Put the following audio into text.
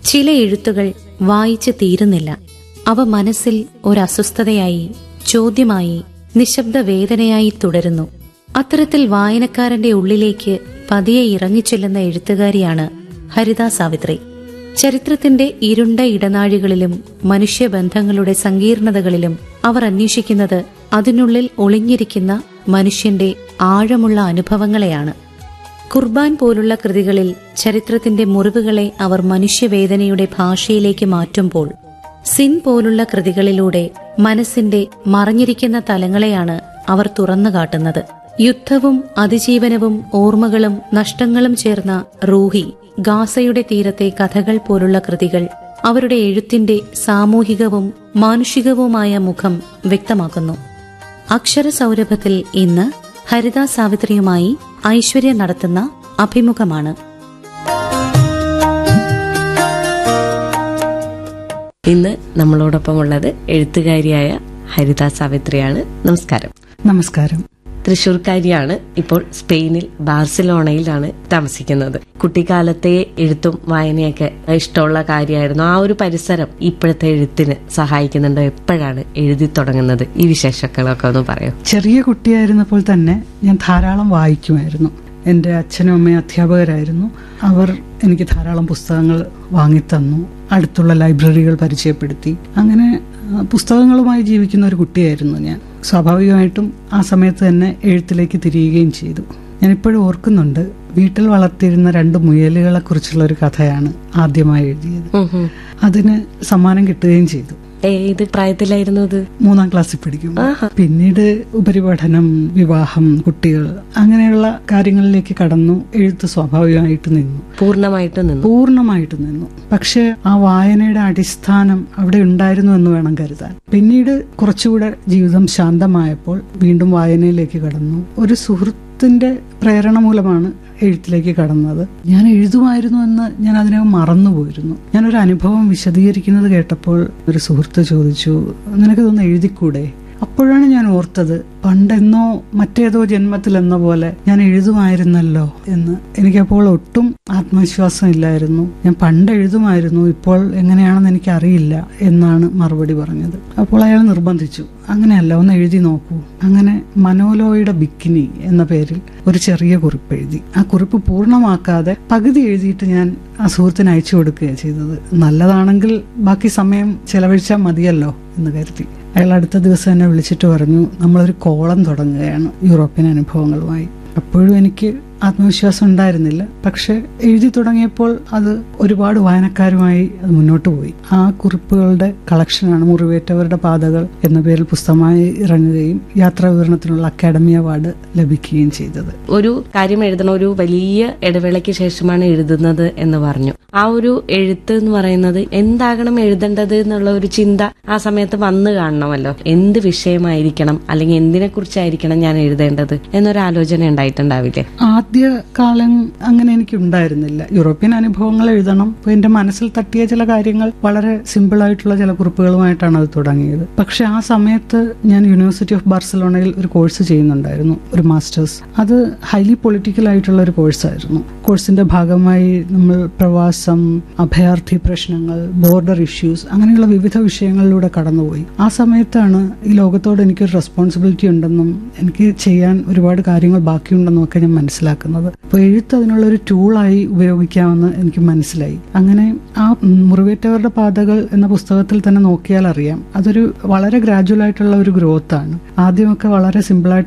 ചില എഴുത്തുകൾ വായിച്ച് തീരുന്നില്ല അവ മനസ്സിൽ ഒരസ്വസ്ഥതയായി ചോദ്യമായി നിശബ്ദ വേദനയായി തുടരുന്നു അത്തരത്തിൽ വായനക്കാരന്റെ ഉള്ളിലേക്ക് പതിയെ ഇറങ്ങിച്ചെല്ലുന്ന എഴുത്തുകാരിയാണ് ഹരിതാ സാവിത്രി ചരിത്രത്തിന്റെ ഇരുണ്ട ഇടനാഴികളിലും മനുഷ്യബന്ധങ്ങളുടെ സങ്കീർണതകളിലും അവർ അന്വേഷിക്കുന്നത് അതിനുള്ളിൽ ഒളിഞ്ഞിരിക്കുന്ന മനുഷ്യന്റെ ആഴമുള്ള അനുഭവങ്ങളെയാണ് കുർബാൻ പോലുള്ള കൃതികളിൽ ചരിത്രത്തിന്റെ മുറിവുകളെ അവർ മനുഷ്യവേദനയുടെ ഭാഷയിലേക്ക് മാറ്റുമ്പോൾ സിൻ പോലുള്ള കൃതികളിലൂടെ മനസ്സിന്റെ മറഞ്ഞിരിക്കുന്ന തലങ്ങളെയാണ് അവർ തുറന്നു കാട്ടുന്നത് യുദ്ധവും അതിജീവനവും ഓർമ്മകളും നഷ്ടങ്ങളും ചേർന്ന റൂഹി ഗാസയുടെ തീരത്തെ കഥകൾ പോലുള്ള കൃതികൾ അവരുടെ എഴുത്തിന്റെ സാമൂഹികവും മാനുഷികവുമായ മുഖം വ്യക്തമാക്കുന്നു അക്ഷരസൗരഭത്തിൽ ഇന്ന് ഹരിതാ സാവിത്രിയുമായി ഐശ്വര്യ നടത്തുന്ന അഭിമുഖമാണ് ഇന്ന് നമ്മളോടൊപ്പം ഉള്ളത് എഴുത്തുകാരിയായ ഹരിത സാവിത്രിയാണ് നമസ്കാരം നമസ്കാരം തൃശൂർക്കാരിയാണ് ഇപ്പോൾ സ്പെയിനിൽ ബാർസിലോണയിലാണ് താമസിക്കുന്നത് കുട്ടിക്കാലത്തെ എഴുത്തും വായനയൊക്കെ ഇഷ്ടമുള്ള കാര്യമായിരുന്നു ആ ഒരു പരിസരം ഇപ്പോഴത്തെ എഴുത്തിന് സഹായിക്കുന്നുണ്ടോ എപ്പോഴാണ് എഴുതി തുടങ്ങുന്നത് ഈ വിശേഷങ്ങളൊക്കെ ഒന്ന് പറയോ ചെറിയ കുട്ടിയായിരുന്നപ്പോൾ തന്നെ ഞാൻ ധാരാളം വായിക്കുമായിരുന്നു എൻ്റെ അച്ഛനും അമ്മയും അധ്യാപകരായിരുന്നു അവർ എനിക്ക് ധാരാളം പുസ്തകങ്ങൾ വാങ്ങിത്തന്നു അടുത്തുള്ള ലൈബ്രറികൾ പരിചയപ്പെടുത്തി അങ്ങനെ ആ, പുസ്തകങ്ങളുമായി ജീവിക്കുന്ന ഒരു കുട്ടിയായിരുന്നു ഞാൻ സ്വാഭാവികമായിട്ടും ആ സമയത്ത് തന്നെ എഴുത്തിലേക്ക് തിരിയുകയും ചെയ്തു ഞാൻ ഇപ്പോഴും ഓർക്കുന്നുണ്ട് വീട്ടിൽ വളർത്തിയിരുന്ന രണ്ട് മുയലുകളെ കുറിച്ചുള്ള ഒരു കഥയാണ് ആദ്യമായി എഴുതിയത് ഉം ഉം. അതിന് സമ്മാനം കിട്ടുകയും ചെയ്തു ഏത് പ്രായത്തിലായിരുന്നു അത് മൂന്നാം ക്ലാസ്സിൽ പഠിക്കും പിന്നീട് ഉപരിപഠനം വിവാഹം കുട്ടികൾ അങ്ങനെയുള്ള കാര്യങ്ങളിലേക്ക് കടന്നു എഴുത്ത് സ്വാഭാവികമായിട്ട് നിന്നു പൂർണ്ണമായിട്ട് നിന്നു പൂർണ്ണമായിട്ട് നിന്നു പക്ഷെ ആ വായനയുടെ അടിസ്ഥാനം അവിടെ ഉണ്ടായിരുന്നു എന്ന് വേണം കരുതാൻ പിന്നീട് കുറച്ചുകൂടെ ജീവിതം ശാന്തമായപ്പോൾ വീണ്ടും വായനയിലേക്ക് കടന്നു ഒരു സുഹൃത്തിന്റെ പ്രേരണ മൂലമാണ് എഴുത്തിലേക്ക് കടന്നത് ഞാൻ എഴുതുമായിരുന്നു എന്ന് ഞാൻ അതിനെ മറന്നുപോയിരുന്നു ഞാനൊരു അനുഭവം വിശദീകരിക്കുന്നത് കേട്ടപ്പോൾ ഒരു സുഹൃത്ത് ചോദിച്ചു നിനക്കിതൊന്ന് എഴുതിക്കൂടെ അപ്പോഴാണ് ഞാൻ ഓർത്തത് പണ്ടെന്നോ മറ്റേതോ ജന്മത്തിലെന്ന പോലെ ഞാൻ എഴുതുമായിരുന്നല്ലോ എന്ന് എനിക്കപ്പോൾ ഒട്ടും ആത്മവിശ്വാസം ഇല്ലായിരുന്നു ഞാൻ പണ്ട് എഴുതുമായിരുന്നു ഇപ്പോൾ എങ്ങനെയാണെന്ന് എനിക്കറിയില്ല എന്നാണ് മറുപടി പറഞ്ഞത് അപ്പോൾ അയാൾ നിർബന്ധിച്ചു അങ്ങനെയല്ല ഒന്ന് എഴുതി നോക്കൂ അങ്ങനെ മനോലോയുടെ ബിക്കിനി എന്ന പേരിൽ ഒരു ചെറിയ കുറിപ്പ് എഴുതി ആ കുറിപ്പ് പൂർണ്ണമാക്കാതെ പകുതി എഴുതിയിട്ട് ഞാൻ ആ സുഹൃത്തിന് അയച്ചു കൊടുക്കുകയാണ് ചെയ്തത് നല്ലതാണെങ്കിൽ ബാക്കി സമയം ചെലവഴിച്ചാൽ മതിയല്ലോ എന്ന് കരുതി അയാൾ അടുത്ത ദിവസം എന്നെ വിളിച്ചിട്ട് പറഞ്ഞു നമ്മളൊരു കോളം തുടങ്ങുകയാണ് യൂറോപ്യൻ അനുഭവങ്ങളുമായി അപ്പോഴും എനിക്ക് ആത്മവിശ്വാസം ഉണ്ടായിരുന്നില്ല പക്ഷെ എഴുതി തുടങ്ങിയപ്പോൾ അത് ഒരുപാട് വായനക്കാരുമായി അത് മുന്നോട്ട് പോയി ആ കുറിപ്പുകളുടെ കളക്ഷനാണ് മുറിവേറ്റവരുടെ പാതകൾ എന്ന പേരിൽ പുസ്തകമായി ഇറങ്ങുകയും യാത്രാ വിവരണത്തിനുള്ള അക്കാഡമി അവാർഡ് ലഭിക്കുകയും ചെയ്തത് ഒരു കാര്യം എഴുതണം ഒരു വലിയ ഇടവേളയ്ക്ക് ശേഷമാണ് എഴുതുന്നത് എന്ന് പറഞ്ഞു ആ ഒരു എഴുത്ത് എന്ന് പറയുന്നത് എന്താകണം എഴുതേണ്ടത് എന്നുള്ള ഒരു ചിന്ത ആ സമയത്ത് വന്നു കാണണമല്ലോ എന്ത് വിഷയമായിരിക്കണം അല്ലെങ്കിൽ എന്തിനെ കുറിച്ചായിരിക്കണം ഞാൻ എഴുതേണ്ടത് എന്നൊരു ആലോചന ഉണ്ടായിട്ടുണ്ടാവില്ലേ ആദ്യ കാലം അങ്ങനെ എനിക്ക് ഉണ്ടായിരുന്നില്ല യൂറോപ്യൻ അനുഭവങ്ങൾ എഴുതണം അപ്പൊ എന്റെ മനസ്സിൽ തട്ടിയ ചില കാര്യങ്ങൾ വളരെ സിമ്പിൾ ആയിട്ടുള്ള ചില കുറിപ്പുകളുമായിട്ടാണ് അത് തുടങ്ങിയത് പക്ഷെ ആ സമയത്ത് ഞാൻ യൂണിവേഴ്സിറ്റി ഓഫ് ബാർസലോണയിൽ ഒരു കോഴ്സ് ചെയ്യുന്നുണ്ടായിരുന്നു ഒരു മാസ്റ്റേഴ്സ് അത് ഹൈലി പൊളിറ്റിക്കൽ ആയിട്ടുള്ള ഒരു കോഴ്സായിരുന്നു കോഴ്സിന്റെ ഭാഗമായി നമ്മൾ പ്രവാസം അഭയാർത്ഥി പ്രശ്നങ്ങൾ ബോർഡർ ഇഷ്യൂസ് അങ്ങനെയുള്ള വിവിധ വിഷയങ്ങളിലൂടെ കടന്നുപോയി ആ സമയത്താണ് ഈ ലോകത്തോട് എനിക്കൊരു റെസ്പോൺസിബിലിറ്റി ഉണ്ടെന്നും എനിക്ക് ചെയ്യാൻ ഒരുപാട് കാര്യങ്ങൾ ബാക്കിയുണ്ടെന്നും ഒക്കെ ഞാൻ മനസ്സിലാക്കുന്നത് അപ്പോൾ എഴുത്ത് അതിനുള്ള ഒരു ടൂളായി ഉപയോഗിക്കാമെന്ന് എനിക്ക് മനസ്സിലായി അങ്ങനെ ആ മുറിവേറ്റവരുടെ പാതകൾ എന്ന പുസ്തകത്തിൽ തന്നെ നോക്കിയാൽ അറിയാം അതൊരു വളരെ ഗ്രാജുവൽ ആയിട്ടുള്ള ഒരു ഗ്രോത്ത് ആണ് ആദ്യമൊക്കെ വളരെ സിമ്പിൾ